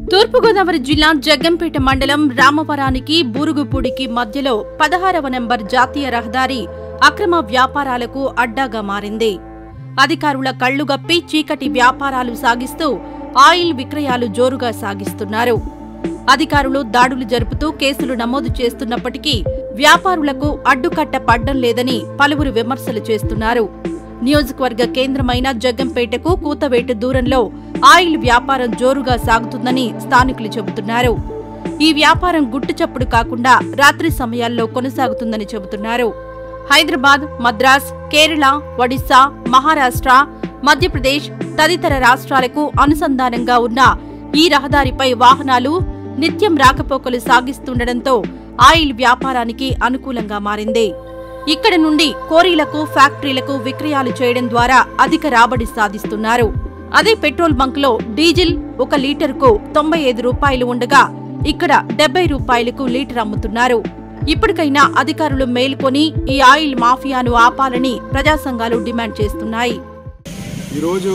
తూర్పుగోదావరి జిల్లా జగ్గంపేట మండలం రామవరానికి బూరుగుపూడికి మధ్యలో పదహారవ నెంబర్ జాతీయ రహదారి అక్రమ వ్యాపారాలకు అడ్డాగా మారింది అధికారుల కళ్లుగప్పి చీకటి వ్యాపారాలు సాగిస్తూ ఆయిల్ విక్రయాలు జోరుగా సాగిస్తున్నారు అధికారులు దాడులు జరుపుతూ కేసులు నమోదు చేస్తున్నప్పటికీ వ్యాపారులకు అడ్డుకట్ట పడ్డం లేదని పలువురు విమర్శలు చేస్తున్నారు నియోజకవర్గ కేంద్రమైన జగ్గంపేటకు కూతవేటు దూరంలో ఆయిల్ వ్యాపారం జోరుగా సాగుతుందని స్థానికులు చెబుతున్నారు ఈ వ్యాపారం గుట్టుచప్పుడు కాకుండా రాత్రి సమయాల్లో కొనసాగుతుందని చెబుతున్నారు హైదరాబాద్ మద్రాస్ కేరళ ఒడిశా మహారాష్ట్ర మధ్యప్రదేశ్ తదితర రాష్ట్రాలకు అనుసంధానంగా ఉన్న ఈ రహదారిపై వాహనాలు నిత్యం రాకపోకలు సాగిస్తుండటంతో ఆయిల్ వ్యాపారానికి అనుకూలంగా మారింది ఇక్కడ నుండి కోరీలకు ఫ్యాక్టరీలకు విక్రయాలు చేయడం ద్వారా అధిక రాబడి సాధిస్తున్నారు అదే పెట్రోల్ బంక్లో డీజిల్ ఒక లీటరుకు తొంభై ఐదు రూపాయలు ఉండగా ఇక్కడ డెబ్బై రూపాయలకు లీటర్ అమ్ముతున్నారు ఇప్పటికైనా అధికారులు మేల్కొని ఈ ఆయిల్ మాఫియాను ఆపాలని ప్రజా సంఘాలు డిమాండ్ చేస్తున్నాయి ఈరోజు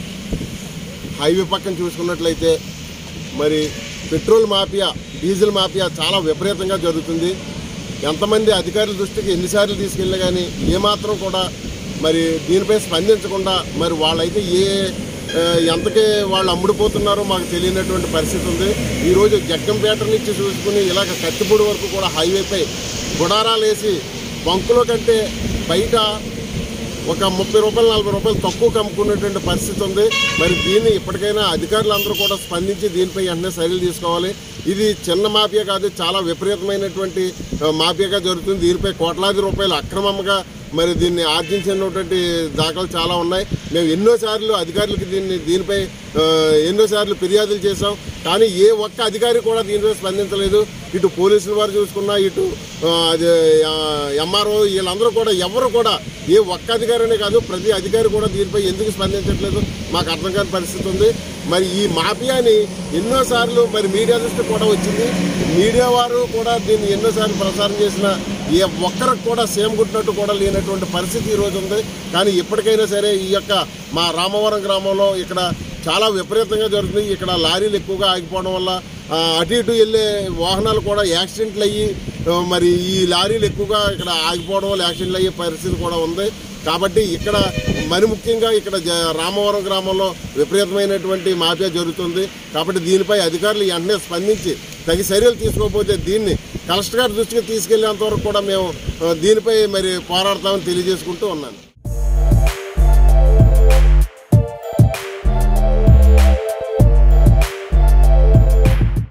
హైవే పక్కన చూసుకున్నట్లయితే మరి పెట్రోల్ మాఫియా డీజిల్ మాఫియా చాలా విపరీతంగా జరుగుతుంది ఎంతమంది అధికారుల దృష్టికి ఎన్నిసార్లు తీసుకెళ్ళినా కానీ ఏమాత్రం కూడా మరి దీనిపై స్పందించకుండా మరి వాళ్ళైతే ఏ ఆ, ఎంతకి వాళ్ళు అమ్ముడుపోతున్నారో మాకు తెలియనటువంటి పరిస్థితి ఉంది ఈరోజు జగ్గంపేట నుంచి చూసుకుని ఇలాగ కత్తిపూడి వరకు కూడా హైవేపై గుడారాలు వేసి బంకులో కంటే బయట ఒక ముప్పై రూపాయలు నలభై రూపాయలు తక్కువ కమ్ముకునేటువంటి పరిస్థితి ఉంది మరి దీన్ని ఇప్పటికైనా అధికారులందరూ కూడా స్పందించి దీనిపై వెంటనే చర్యలు తీసుకోవాలి ఇది చిన్న మాఫియా కాదు చాలా విపరీతమైనటువంటి ఆ, మాఫియాగా జరుగుతుంది దీనిపై కోట్లాది రూపాయలు అక్రమంగా మరి దీన్ని ఆర్జించినటువంటి దాఖలు చాలా ఉన్నాయి మేము ఎన్నోసార్లు అధికారులకు దీన్ని దీనిపై ఆ, ఎన్నోసార్లు ఫిర్యాదులు చేశాం కానీ ఏ ఒక్క అధికారి కూడా దీనిపై స్పందించలేదు ఇటు పోలీసుల వారు చూసుకున్నా ఇటు ఆ, అది ఎంఆర్ఓ వీళ్ళందరూ కూడా ఎవరు కూడా ఏ ఒక్క అధికారినే కాదు ప్రతి అధికారి కూడా దీనిపై ఎందుకు స్పందించట్లేదు మాకు అర్థం కాని పరిస్థితి ఉంది మరి ఈ మాఫియాని ఎన్నోసార్లు మరి మీడియా దృష్టికి కూడా వచ్చింది మీడియా వారు కూడా దీన్ని ఎన్నోసార్లు ప్రసారం చేసిన ఏ ఒక్కరికి కూడా సేమ్ గుట్టినట్టు కూడా లేనటువంటి పరిస్థితి ఈ రోజు ఉంది కానీ ఇప్పటికైనా సరే ఈ యొక్క మా రామవరం గ్రామంలో ఇక్కడ చాలా విపరీతంగా జరుగుతుంది ఇక్కడ లారీలు ఎక్కువగా ఆగిపోవడం వల్ల ఆ, అటు ఇటు వెళ్ళే వాహనాలు కూడా యాక్సిడెంట్లు అయ్యి ఆ, మరి ఈ లారీలు ఎక్కువగా ఇక్కడ ఆగిపోవడం వల్ల యాక్సిడెంట్లు అయ్యే పరిస్థితి కూడా ఉంది కాబట్టి ఇక్కడ మరి ముఖ్యంగా ఇక్కడ జ- రామవరం గ్రామంలో విపరీతమైనటువంటి మాఫియా జరుగుతుంది కాబట్టి దీనిపై అధికారులు వెంటనే స్పందించి తగి చర్యలు తీసుకోకపోతే దీన్ని కలెక్టర్ గారి దృష్టికి తీసుకెళ్లేంత వరకు కూడా మేము ఆ, దీనిపై మరి పోరాడతామని తెలియజేసుకుంటూ ఉన్నాను